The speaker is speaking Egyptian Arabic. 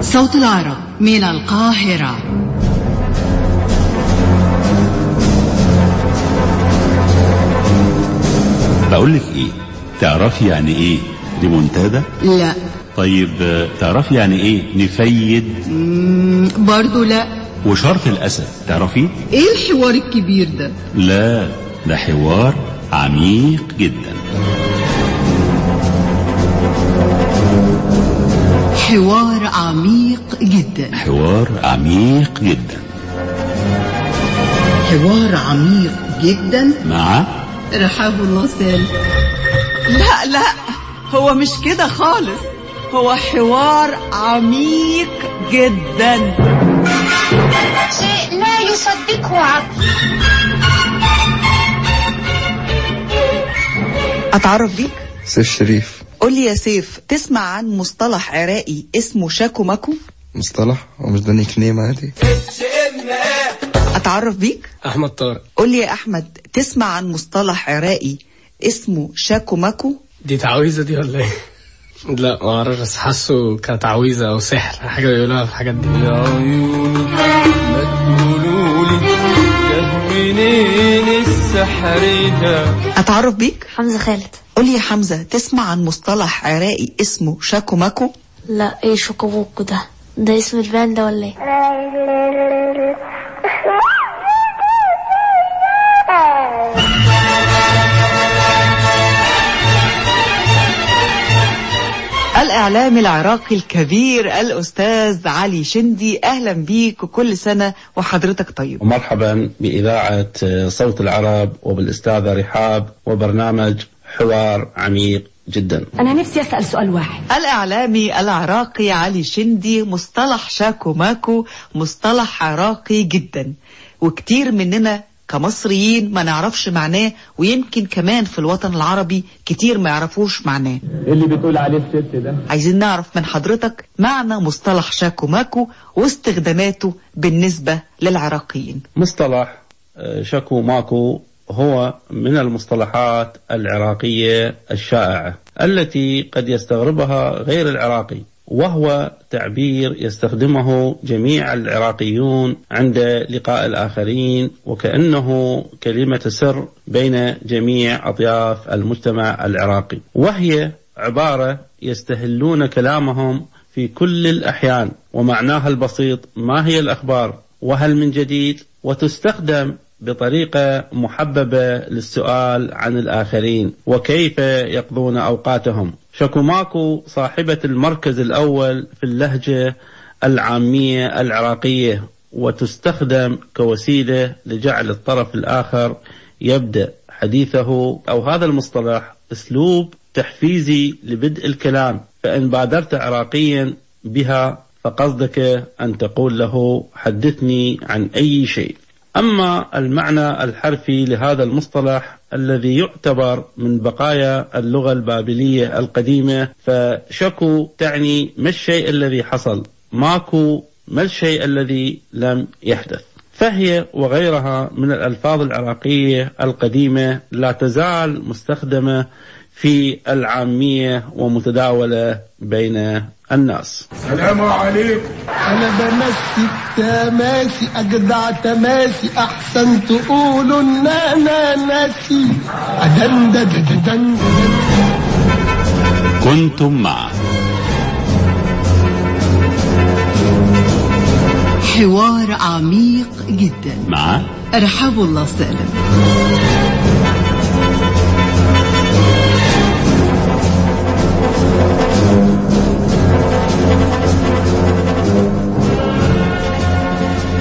صوت العرب من القاهرة بقول لك ايه تعرفي يعني ايه ريمونتادا لا طيب آه، تعرفي يعني ايه نفيد مم، برضو لا وشرط الاسد تعرفي ايه الحوار الكبير ده لا ده حوار عميق جدا حوار عميق جدا حوار عميق جدا حوار عميق جدا مع رحاب الله سالم لا لا هو مش كده خالص هو حوار عميق جدا شيء لا يصدقه عقل اتعرف بيك سيف شريف قول لي يا سيف تسمع عن مصطلح عراقي اسمه شاكو ماكو مصطلح هو مش ده نيك نيم عادي اتعرف بيك احمد طارق قول لي يا احمد تسمع عن مصطلح عراقي اسمه شاكو ماكو دي تعويذه دي ولا ايه لا ما اعرفش بس حاسه كتعويذه او سحر حاجه بيقولوها في الحاجات دي يا عيوني ما تقولولي جاب منين السحر ده اتعرف بيك حمزة خالد قول لي يا حمزة تسمع عن مصطلح عراقي اسمه شاكو ماكو لا ايه شوكوبوكو ده ده اسم الباند ده ولا ايه الإعلام العراقي الكبير الأستاذ علي شندي أهلا بيك وكل سنة وحضرتك طيب ومرحبا بإذاعة صوت العرب وبالأستاذة رحاب وبرنامج حوار عميق جدا أنا نفسي أسأل سؤال واحد الإعلامي العراقي علي شندي مصطلح شاكو ماكو مصطلح عراقي جدا وكتير مننا كمصريين ما نعرفش معناه ويمكن كمان في الوطن العربي كتير ما يعرفوش معناه اللي بتقول عليه الست ده عايزين نعرف من حضرتك معنى مصطلح شاكو ماكو واستخداماته بالنسبة للعراقيين مصطلح آه، شكو ماكو هو من المصطلحات العراقية الشائعة التي قد يستغربها غير العراقي وهو تعبير يستخدمه جميع العراقيون عند لقاء الآخرين وكأنه كلمة سر بين جميع أطياف المجتمع العراقي وهي عبارة يستهلون كلامهم في كل الأحيان ومعناها البسيط ما هي الأخبار وهل من جديد وتستخدم بطريقة محببة للسؤال عن الآخرين وكيف يقضون أوقاتهم شكوماكو صاحبة المركز الأول في اللهجة العامية العراقية وتستخدم كوسيلة لجعل الطرف الآخر يبدأ حديثه أو هذا المصطلح أسلوب تحفيزي لبدء الكلام فإن بادرت عراقيا بها فقصدك أن تقول له حدثني عن أي شيء أما المعنى الحرفي لهذا المصطلح الذي يعتبر من بقايا اللغة البابلية القديمة فشكو تعني ما الشيء الذي حصل ماكو ما الشيء الذي لم يحدث فهي وغيرها من الألفاظ العراقية القديمة لا تزال مستخدمة في العامية ومتداولة بين الناس السلام عليكم انا بمسي التماسي اجدع تماسي احسن تقولوا ان انا ناسي أدن دن دن دن كنتم مع حوار عميق جدا مع رحاب الله سالم